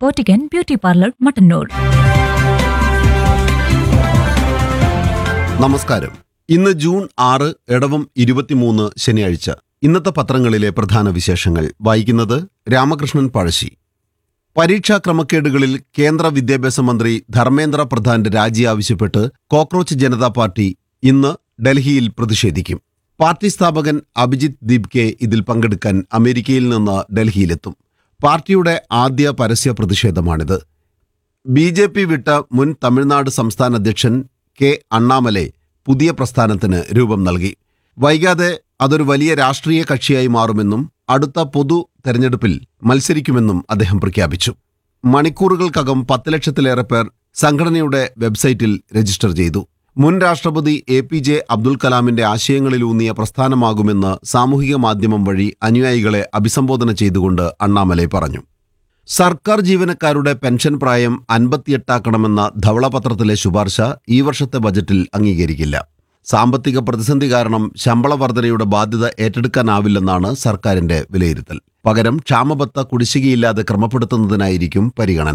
പോറ്റിക്കൻ beauty parlour Mattannur നമസ്കാരം ഇന്ന് June ആറ് ഇടവം ഇരുപത്തിമൂന്ന് ശനിയാഴ്ച ഇന്നത്തെ പത്രങ്ങളിലെ പ്രധാന വിശേഷങ്ങൾ വായിക്കുന്നത് രാമകൃഷ്ണൻ പഴശ്ശി പരീക്ഷാ ക്രമക്കേടുകളിൽ കേന്ദ്ര വിദ്യാഭ്യാസ മന്ത്രി ധർമ്മേന്ദ്ര പ്രധാന്റെ രാജി ആവശ്യപ്പെട്ട് കോക്രോച്ച് ജനതാ പാർട്ടി ഇന്ന് ഡൽഹിയിൽ പ്രതിഷേധിക്കും പാർട്ടി സ്ഥാപകൻ അഭിജിത്ത് ദീപ്കെ ഇതിൽ പങ്കെടുക്കാൻ അമേരിക്കയിൽ നിന്ന് ഡൽഹിയിലെത്തും പാർട്ടിയുടെ ആദ്യ പരസ്യ പ്രതിഷേധമാണിത് ബി ജെ പി വിട്ട മുൻ തമിഴ്നാട് സംസ്ഥാന അധ്യക്ഷൻ കെ അണ്ണാമലെ പുതിയ പ്രസ്ഥാനത്തിന് രൂപം നൽകി വൈകാതെ അതൊരു വലിയ രാഷ്ട്രീയ കക്ഷിയായി മാറുമെന്നും അടുത്ത പൊതു തെരഞ്ഞെടുപ്പിൽ മത്സരിക്കുമെന്നും അദ്ദേഹം പ്രഖ്യാപിച്ചു മണിക്കൂറുകൾക്കകം പത്ത് ലക്ഷത്തിലേറെ പേർ സംഘടനയുടെ വെബ്സൈറ്റിൽ രജിസ്റ്റർ ചെയ്തു മുൻ രാഷ്ട്രപതി എ പി ജെ അബ്ദുൽ കലാമിന്റെ ആശയങ്ങളിലൂന്നിയ പ്രസ്ഥാനമാകുമെന്ന് സാമൂഹിക മാധ്യമം വഴി അനുയായികളെ അഭിസംബോധന ചെയ്തുകൊണ്ട് അണ്ണാമലൈ പറഞ്ഞു സർക്കാർ ജീവനക്കാരുടെ പെൻഷൻ പ്രായം അൻപത്തിയെട്ടാക്കണമെന്ന ധവളപത്രത്തിലെ ശുപാർശ ഈ വർഷത്തെ ബജറ്റിൽ അംഗീകരിക്കില്ല സാമ്പത്തിക പ്രതിസന്ധി കാരണം ശമ്പള വർധനയുടെ ബാധ്യത ഏറ്റെടുക്കാനാവില്ലെന്നാണ് സർക്കാരിന്റെ വിലയിരുത്തൽ പകരം ക്ഷാമബത്ത കുടിശ്ശികയില്ലാതെ ക്രമപ്പെടുത്തുന്നതിനായിരിക്കും പരിഗണന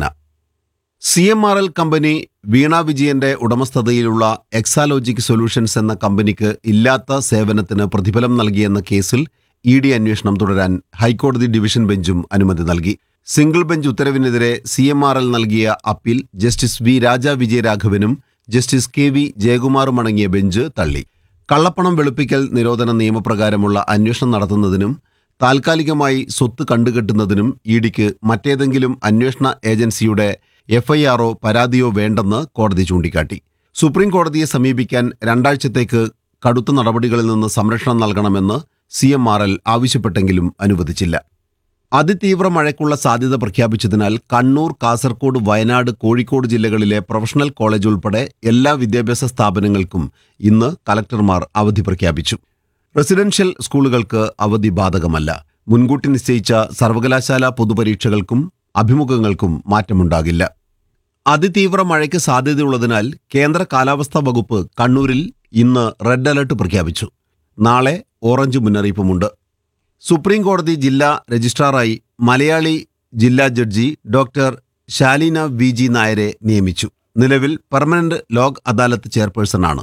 C M R L company Veena വിജയന്റെ ഉടമസ്ഥതയിലുള്ള എക്സാലോജിക് സൊല്യൂഷൻസ് എന്ന കമ്പനിക്ക് ഇല്ലാത്ത സേവനത്തിന് പ്രതിഫലം നൽകിയെന്ന കേസിൽ ഇ ഡി അന്വേഷണം തുടരാൻ ഹൈക്കോടതി ഡിവിഷൻ ബെഞ്ചും അനുമതി നൽകി സിംഗിൾ ബെഞ്ച് ഉത്തരവിനെതിരെ സി എം ആർ എൽ നൽകിയ അപ്പീൽ ജസ്റ്റിസ് വി രാജ വിജയരാഘവനും ജസ്റ്റിസ് കെ വി ജയകുമാറും അടങ്ങിയ ബെഞ്ച് തള്ളി കള്ളപ്പണം വെളുപ്പിക്കൽ നിരോധന നിയമപ്രകാരമുള്ള അന്വേഷണം നടത്തുന്നതിനും താൽക്കാലികമായി സ്വത്ത് കണ്ടുകെട്ടുന്നതിനും ഇ ഡിക്ക് മറ്റേതെങ്കിലും അന്വേഷണ ഏജൻസിയുടെ എഫ്ഐആറോ പരാതിയോ വേണ്ടെന്ന് കോടതി ചൂണ്ടിക്കാട്ടി സുപ്രീം കോടതിയെ സമീപിക്കാൻ രണ്ടാഴ്ചത്തേക്ക് കടുത്ത നടപടികളിൽ നിന്ന് സംരക്ഷണം നൽകണമെന്ന് സി എം ആർ എൽ ആവശ്യപ്പെട്ടെങ്കിലും അനുവദിച്ചില്ല അതിതീവ്ര മഴയ്ക്കുള്ള സാധ്യത പ്രഖ്യാപിച്ചതിനാൽ കണ്ണൂർ കാസർഗോഡ് വയനാട് കോഴിക്കോട് ജില്ലകളിലെ പ്രൊഫഷണൽ കോളേജ് ഉൾപ്പെടെ എല്ലാ വിദ്യാഭ്യാസ സ്ഥാപനങ്ങൾക്കും ഇന്ന് കലക്ടർമാർ അവധി പ്രഖ്യാപിച്ചു റെസിഡൻഷ്യൽ സ്കൂളുകൾക്ക് അവധി ബാധകമല്ല മുൻകൂട്ടി നിശ്ചയിച്ച സർവകലാശാല പൊതുപരീക്ഷകൾക്കും അഭിമുഖങ്ങൾക്കും മാറ്റമുണ്ടാകില്ല അതിതീവ്ര മഴയ്ക്ക് സാധ്യതയുള്ളതിനാൽ കേന്ദ്ര കാലാവസ്ഥാ വകുപ്പ് കണ്ണൂരിൽ ഇന്ന് റെഡ് അലർട്ട് പ്രഖ്യാപിച്ചു നാളെ ഓറഞ്ച് മുന്നറിയിപ്പുമുണ്ട് സുപ്രീം കോടതി ജില്ലാ രജിസ്ട്രാറായി മലയാളി ജില്ലാ judge doctor Shalina V G നായരെ നിയമിച്ചു നിലവിൽ പെർമനന്റ് ലോക് അദാലത്ത് ചെയർപേഴ്സണാണ്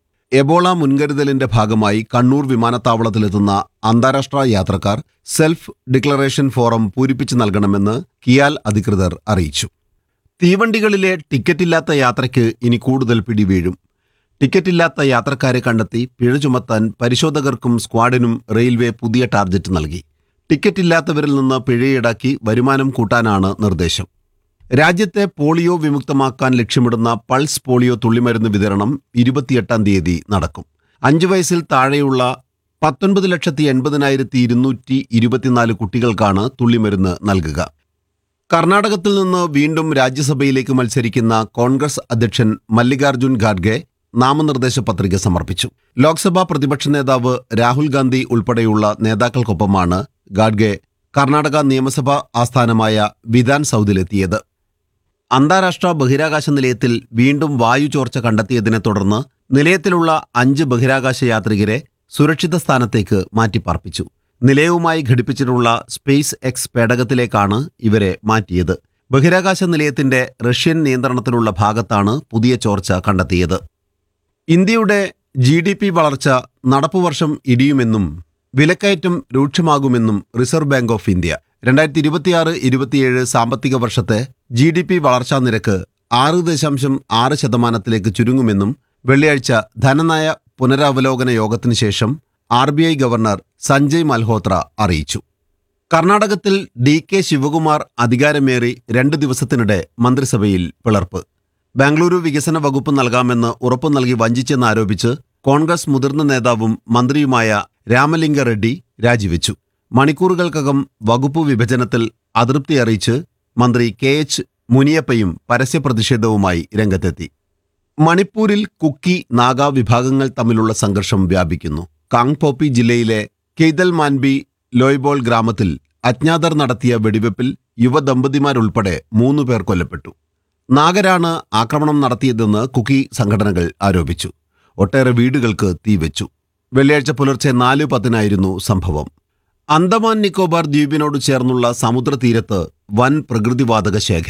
എബോള മുൻകരുതലിന്റെ ഭാഗമായി കണ്ണൂർ വിമാനത്താവളത്തിലെത്തുന്ന അന്താരാഷ്ട്ര യാത്രക്കാർ സെൽഫ് ഡിക്ലറേഷൻ ഫോറം പൂരിപ്പിച്ചു നൽകണമെന്ന് കിയാൽ അധികൃതർ അറിയിച്ചു തീവണ്ടികളിലെ ടിക്കറ്റില്ലാത്ത യാത്രയ്ക്ക് ഇനി കൂടുതൽ പിടിവീഴും ടിക്കറ്റില്ലാത്ത യാത്രക്കാരെ കണ്ടെത്തി പിഴ ചുമത്താൻ പരിശോധകർക്കും സ്ക്വാഡിനും റെയിൽവേ പുതിയ ടാർജറ്റ് നൽകി ടിക്കറ്റില്ലാത്തവരിൽ നിന്ന് പിഴ ഈടാക്കി വരുമാനം കൂട്ടാനാണ് നിർദ്ദേശം രാജ്യത്തെ പോളിയോ വിമുക്തമാക്കാൻ ലക്ഷ്യമിടുന്ന പൾസ് പോളിയോ തുള്ളിമരുന്ന് വിതരണം ഇരുപത്തിയെട്ടാം തീയതി നടക്കും അഞ്ചു വയസ്സിൽ താഴെയുള്ള പത്തൊൻപത് ലക്ഷത്തി എൺപതിനായിരത്തി ഇരുന്നൂറ്റി ഇരുപത്തിനാല് കുട്ടികൾക്കാണ് തുള്ളിമരുന്ന് നൽകുക കർണാടകത്തിൽ നിന്ന് വീണ്ടും രാജ്യസഭയിലേക്ക് മത്സരിക്കുന്ന കോൺഗ്രസ് അധ്യക്ഷൻ മല്ലികാർജുൻ ഖാർഗെ നാമനിർദ്ദേശ പത്രിക സമർപ്പിച്ചു ലോക്സഭാ പ്രതിപക്ഷ നേതാവ് രാഹുൽ ഗാന്ധി ഉൾപ്പെടെയുള്ള നേതാക്കൾക്കൊപ്പമാണ് ഖാർഗെ കർണാടക നിയമസഭാ ആസ്ഥാനമായ വിധാൻ സൗദിലെത്തിയത് അന്താരാഷ്ട്ര ബഹിരാകാശ നിലയത്തിൽ വീണ്ടും വായു ചോർച്ച കണ്ടെത്തിയതിനെ തുടർന്ന് നിലയത്തിലുള്ള അഞ്ച് ബഹിരാകാശ യാത്രികരെ സുരക്ഷിത സ്ഥാനത്തേക്ക് മാറ്റിപ്പാർപ്പിച്ചു നിലയവുമായി ഘടിപ്പിച്ചിട്ടുള്ള സ്പേസ് എക്സ് പേടകത്തിലേക്കാണ് ഇവരെ മാറ്റിയത് ബഹിരാകാശ നിലയത്തിന്റെ റഷ്യൻ നിയന്ത്രണത്തിലുള്ള ഭാഗത്താണ് പുതിയ ചോർച്ച കണ്ടെത്തിയത് ഇന്ത്യയുടെ ജി ഡി പി വളർച്ച നടപ്പുവർഷം ഇടിയുമെന്നും വിലക്കയറ്റം രൂക്ഷമാകുമെന്നും റിസർവ് ബാങ്ക് ഓഫ് ഇന്ത്യ രണ്ടായിരത്തി ഇരുപത്തിയാറ് ഇരുപത്തിയേഴ് സാമ്പത്തിക വർഷത്തെ ജി ഡി പി വളർച്ചാ നിരക്ക് ആറ് ദശാംശം ആറ് ശതമാനത്തിലേക്ക് ചുരുങ്ങുമെന്നും വെള്ളിയാഴ്ച ധനനയ പുനരവലോകന യോഗത്തിന് ശേഷം R B I governor Sanjay Malhotra അറിയിച്ചു കർണാടകത്തിൽ ഡി കെ ശിവകുമാർ അധികാരമേറി രണ്ട് ദിവസത്തിനിടെ മന്ത്രിസഭയിൽ പിളർപ്പ് ബാംഗ്ലൂരു വികസന വകുപ്പ് നൽകാമെന്ന് ഉറപ്പു നൽകി വഞ്ചിച്ചെന്നാരോപിച്ച് കോൺഗ്രസ് മുതിർന്ന നേതാവും മന്ത്രിയുമായ രാമലിംഗ റെഡ്ഡി രാജിവെച്ചു മണിക്കൂറുകൾക്കകം വകുപ്പ് വിഭജനത്തിൽ അതൃപ്തി അറിയിച്ച് മന്ത്രി കെ എച്ച് മുനിയപ്പയും പരസ്യ പ്രതിഷേധവുമായി രംഗത്തെത്തി മണിപ്പൂരിൽ കുക്കി നാഗ വിഭാഗങ്ങൾ തമ്മിലുള്ള സംഘർഷം വ്യാപിക്കുന്നു കാങ്പോപ്പി ജില്ലയിലെ കെയ്തൽ മാൻബി ലോയ്ബോൾ ഗ്രാമത്തിൽ അജ്ഞാതർ നടത്തിയ വെടിവെപ്പിൽ യുവദമ്പതിമാരുൾപ്പെടെ മൂന്നു പേർ കൊല്ലപ്പെട്ടു നാഗരാണ് ആക്രമണം നടത്തിയതെന്ന് കുക്കി സംഘടനകൾ ആരോപിച്ചു ഒട്ടേറെ വീടുകൾക്ക് തീവെച്ചു വെള്ളിയാഴ്ച പുലർച്ചെ നാല് പത്തിനായിരുന്നു സംഭവം അന്തമാൻ നിക്കോബാർ ദ്വീപിനോട് ചേർന്നുള്ള സമുദ്രതീരത്ത് വൻ പ്രകൃതിവാതക ശേഖരം